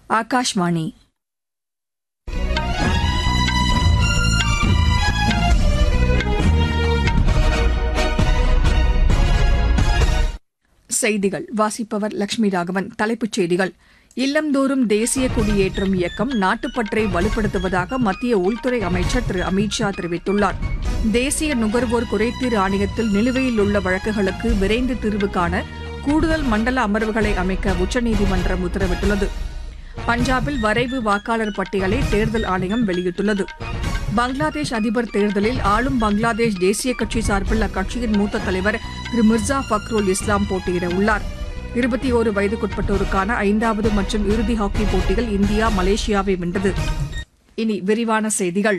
ஆகாஷ்வாணி செய்திகள் வாசிப்பவர் லட்சுமி ராகவன் தலைப்புச் செய்திகள் இல்லந்தோறும் தேசிய கொடியேற்றும் இயக்கம் நாட்டுப்பற்றை வலுப்படுத்துவதாக மத்திய உள்துறை அமைச்சர் திரு அமித் ஷா தெரிவித்துள்ளார் தேசிய நுகர்வோர் குறைதீர் ஆணையத்தில் நிலுவையில் உள்ள வழக்குகளுக்கு விரைந்து தீர்வு காண கூடுதல் மண்டல அமர்வுகளை அமைக்க உச்சநீதிமன்றம் உத்தரவிட்டுள்ளது பஞ்சாபில் வரைவு வாக்காளர் பட்டியலை தேர்தல் ஆணையம் வெளியிட்டுள்ளது பங்களாதேஷ் அதிபர் தேர்தலில் ஆளும் பங்களாதேஷ் தேசிய கட்சி சார்பில் அக்கட்சியின் மூத்த தலைவர் திரு மிர்சா ஃபக்ருல் இஸ்லாம் போட்டியிட உள்ளார் இருபத்தி ஓரு வயதுக்குட்பட்டோருக்கான ஐந்தாவது மற்றும் இறுதி ஹாக்கி போட்டியில் இந்தியா மலேசியாவை வென்றது இனி விரிவான செய்திகள்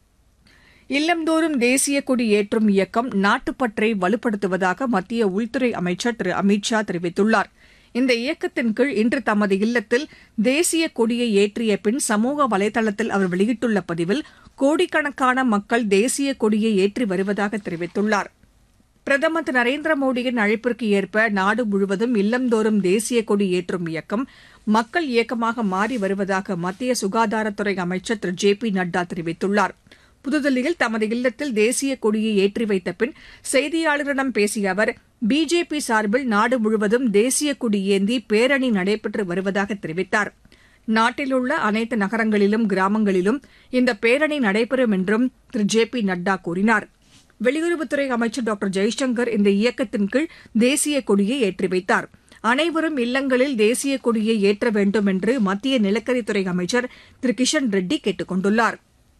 இல்லந்தோறும் தேசிய கொடி ஏற்றும் இயக்கம் நாட்டுப்பற்றை வலுப்படுத்துவதாக மத்திய உள்துறை அமைச்சர் திரு அமித் ஷா தெரிவித்துள்ளார் இந்த இயக்கத்தின் கீழ் இன்று தமது இல்லத்தில் தேசிய கொடியை ஏற்றிய பின் சமூக வலைதளத்தில் அவர் வெளியிட்டுள்ள பதிவில் கோடிக்கணக்கான மக்கள் தேசிய கொடியை ஏற்றி வருவதாக தெரிவித்துள்ளார் பிரதமர் திரு நரேந்திர மோடியின் அழைப்பிற்கு ஏற்ப நாடு முழுவதும் இல்லந்தோறும் தேசிய கொடி ஏற்றும் இயக்கம் மக்கள் இயக்கமாக மாறி வருவதாக மத்திய சுகாதாரத்துறை அமைச்சர் திரு ஜே பி நட்டா தெரிவித்துள்ளார் புதுதில்லியில் தமது இல்லத்தில் தேசிய கொடியை ஏற்றி வைத்த பின் செய்தியாளர்களிடம் பேசிய அவர் பிஜேபி சார்பில் நாடு முழுவதும் தேசிய கொடி ஏந்தி பேரணி நடைபெற்று வருவதாக தெரிவித்தார் நாட்டில் உள்ள அனைத்து நகரங்களிலும் கிராமங்களிலும் இந்த பேரணி நடைபெறும் என்றும் திரு ஜே பி நட்டா கூறினார் வெளியுறவுத்துறை அமைச்சர் டாக்டர் ஜெய்சங்கர் இந்த இயக்கத்தின் கீழ் தேசிய கொடியை ஏற்றி வைத்தார் அனைவரும் இல்லங்களில் தேசிய கொடியை ஏற்ற வேண்டும் என்று மத்திய நிலக்கரித்துறை அமைச்சர் திரு கிஷன் ரெட்டி கேட்டுக் கொண்டுள்ளார்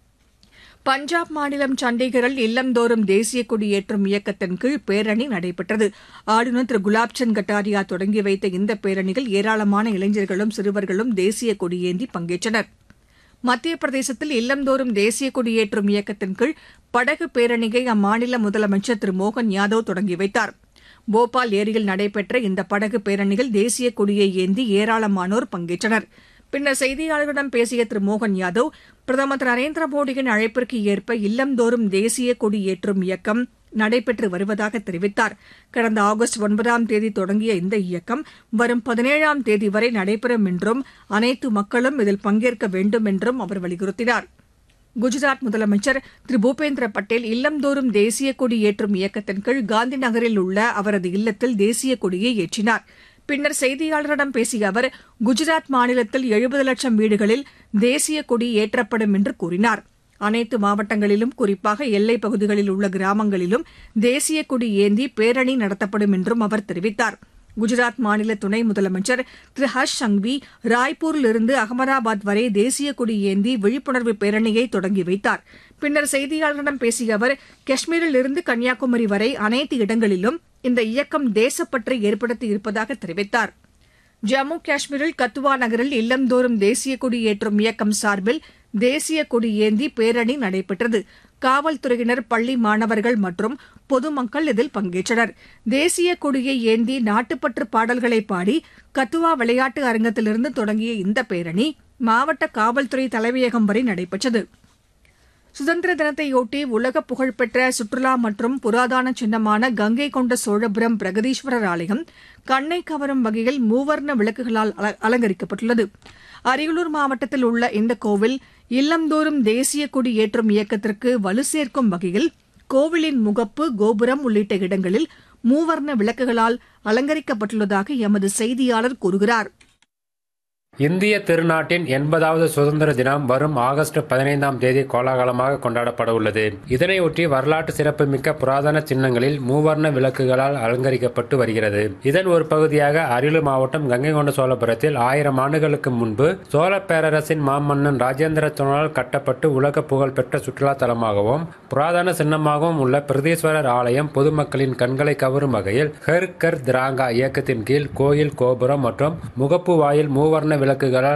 பஞ்சாப் மாநிலம் சண்டிகரில் இல்லந்தோறும் தேசிய கொடி ஏற்றும் இயக்கத்தின் கீழ் பேரணி நடைபெற்றது ஆளுநர் திரு குலாப்சந்த் கட்டாரியா தொடங்கி வைத்த இந்த பேரணியில் ஏராளமான இளைஞர்களும் சிறுவர்களும் தேசிய கொடியேந்தி பங்கேற்றனர் மத்திய பிரதேசத்தில் இல்லந்தோறும் தேசிய கொடியேற்றும் இயக்கத்தின் கீழ் படகு பேரணியை அம்மாநில முதலமைச்சர் திரு மோகன் யாதவ் தொடங்கி வைத்தார் போபால் ஏரியில் நடைபெற்ற இந்த படகு பேரணியில் தேசிய கொடியை ஏந்தி ஏராளமானோர் பங்கேற்றனர் பின்னர் செய்தியாளர்களிடம் பேசிய திரு மோகன் யாதவ் பிரதமர் திரு நரேந்திர மோடியின் அழைப்பிற்கு ஏற்ப இல்லந்தோறும் தேசிய கொடி ஏற்றும் இயக்கம் நடைபெற்று வருவதாக தெரிவித்தார் கடந்த ஆகஸ்ட் ஒன்பதாம் தேதி தொடங்கிய இந்த இயக்கம் வரும் பதினேழாம் தேதி வரை நடைபெறும் என்றும் அனைத்து மக்களும் இதில் பங்கேற்க வேண்டும் என்றும் அவர் வலியுறுத்தினார் குஜராத் முதலமைச்சர் திரு பூபேந்திர பட்டேல் இல்லந்தோறும் தேசிய கொடி ஏற்றும் இயக்கத்தின் கீழ் காந்தி நகரில் உள்ள அவரது இல்லத்தில் தேசிய கொடியை ஏற்றினார் பின்னர் செய்தியாளர்களிடம் பேசிய அவர் குஜராத் மாநிலத்தில் எழுபது லட்சம் வீடுகளில் தேசிய கொடி ஏற்றப்படும் என்று கூறினார் அனைத்து மாவட்டங்களிலும் குறிப்பாக எல்லைப் பகுதிகளில் உள்ள கிராமங்களிலும் தேசிய கொடி ஏந்தி பேரணி நடத்தப்படும் என்றும் அவர் தெரிவித்தார் குஜராத் மாநில துணை முதலமைச்சர் திரு ஹர்ஷ் சங்வி ராய்ப்பூரிலிருந்து அகமதாபாத் வரை தேசிய கொடி ஏந்தி விழிப்புணர்வு பேரணியை தொடங்கி வைத்தார் பின்னர் செய்தியாளர்களிடம் பேசிய அவர் காஷ்மீரில் இருந்து கன்னியாகுமரி வரை அனைத்து இடங்களிலும் இந்த இயக்கம் தேசப்பற்றை ஏற்படுத்தி இருப்பதாக தெரிவித்தார் ஜம்மு காஷ்மீரில் கத்துவா நகரில் இல்லந்தோறும் தேசிய கொடி ஏற்றும் இயக்கம் சார்பில் தேசிய கொடி ஏந்தி பேரணி நடைபெற்றது காவல்துறையினர் பள்ளி மாணவர்கள் மற்றும் பொதுமக்கள் இதில் பங்கேற்றனர் தேசிய கொடியை ஏந்தி நாட்டுப்பற்று பாடல்களை பாடி கத்துவா விளையாட்டு அரங்கத்திலிருந்து தொடங்கிய இந்த பேரணி மாவட்ட காவல்துறை தலைமையகம் வரை நடைபெற்றது சுதந்திர தினத்தையொட்டி உலக புகழ்பெற்ற சுற்றுலா மற்றும் புராதன சின்னமான கங்கை கொண்ட சோழபுரம் பிரகதீஸ்வரர் ஆலயம் கண்ணை கவரும் வகையில் மூவர்ண விளக்குகளால் அலங்கரிக்கப்பட்டுள்ளது அரியலூர் மாவட்டத்தில் உள்ள இந்த கோவில் இல்லந்தோறும் தேசிய கொடி ஏற்றும் இயக்கத்திற்கு வலு சேர்க்கும் வகையில் கோவிலின் முகப்பு கோபுரம் உள்ளிட்ட இடங்களில் மூவர்ண விளக்குகளால் அலங்கரிக்கப்பட்டுள்ளதாக எமது செய்தியாளர் கூறுகிறார் இந்திய திருநாட்டின் எண்பதாவது சுதந்திர தினம் வரும் ஆகஸ்ட் பதினைந்தாம் தேதி கோலாகலமாக கொண்டாடப்பட உள்ளது இதனையொட்டி வரலாற்று சிறப்புமிக்க புராதன சின்னங்களில் மூவர்ண விளக்குகளால் அலங்கரிக்கப்பட்டு வருகிறது இதன் ஒரு பகுதியாக அரியலூர் மாவட்டம் கங்கை கொண்ட சோழபுரத்தில் ஆயிரம் ஆண்டுகளுக்கு முன்பு சோழ பேரரசின் மாமன்னன் ராஜேந்திர சோழனால் கட்டப்பட்டு உலக புகழ்பெற்ற சுற்றுலா தலமாகவும் புராதன சின்னமாகவும் உள்ள பிரதீஸ்வரர் ஆலயம் பொதுமக்களின் கண்களை கவரும் வகையில் ஹர் கர் திராங்கா இயக்கத்தின் கீழ் கோயில் கோபுரம் மற்றும் முகப்பு வாயில் மூவர்ண விளக்குகளால்